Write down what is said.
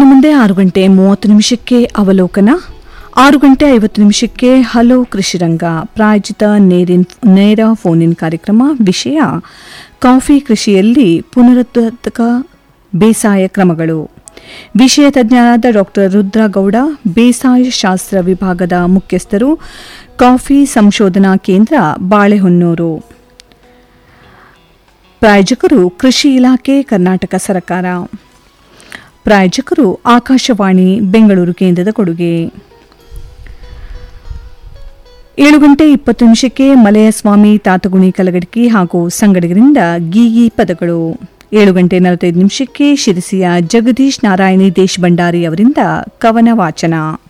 ಇನ್ನು ಮುಂದೆ ಆರು ಗಂಟೆ ಮೂವತ್ತು ನಿಮಿಷಕ್ಕೆ ಅವಲೋಕನ ಆರು ಗಂಟೆ ಐವತ್ತು ನಿಮಿಷಕ್ಕೆ ಹಲೋ ಕೃಷಿರಂಗ ಪ್ರಾಯೋಜಿತ ನೇರಿನ್ ನೇರ ಫೋನ್ ಇನ್ ಕಾರ್ಯಕ್ರಮ ವಿಷಯ ಕಾಫಿ ಕೃಷಿಯಲ್ಲಿ ಪುನರುತ್ಪಾದಕ ಬೇಸಾಯ ಕ್ರಮಗಳು ವಿಷಯ ತಜ್ಞರಾದ ಡಾಕ್ಟರ್ ರುದ್ರಗೌಡ ಬೇಸಾಯ ಶಾಸ್ತ್ರ ವಿಭಾಗದ ಮುಖ್ಯಸ್ಥರು ಕಾಫಿ ಸಂಶೋಧನಾ ಕೇಂದ್ರ ಬಾಳೆಹೊನ್ನೂರು ಪ್ರಾಯೋಜಕರು ಕೃಷಿ ಇಲಾಖೆ ಕರ್ನಾಟಕ ಸರ್ಕಾರ ಪ್ರಾಯೋಜಕರು ಆಕಾಶವಾಣಿ ಬೆಂಗಳೂರು ಕೇಂದ್ರದ ಕೊಡುಗೆ ಏಳು ಗಂಟೆ ಇಪ್ಪತ್ತು ನಿಮಿಷಕ್ಕೆ ಮಲೆಯ ಸ್ವಾಮಿ ತಾತಗುಣಿ ಕಲಗಡಕಿ ಹಾಗೂ ಸಂಗಡಿಗರಿಂದ ಗೀಗಿ ಪದಗಳು ಏಳು ಗಂಟೆ ನಲವತ್ತೈದು ನಿಮಿಷಕ್ಕೆ ಶಿರಸಿಯ ಜಗದೀಶ್ ನಾರಾಯಣಿ ದೇಶ್ ಭಂಡಾರಿ ಅವರಿಂದ ಕವನ ವಾಚನ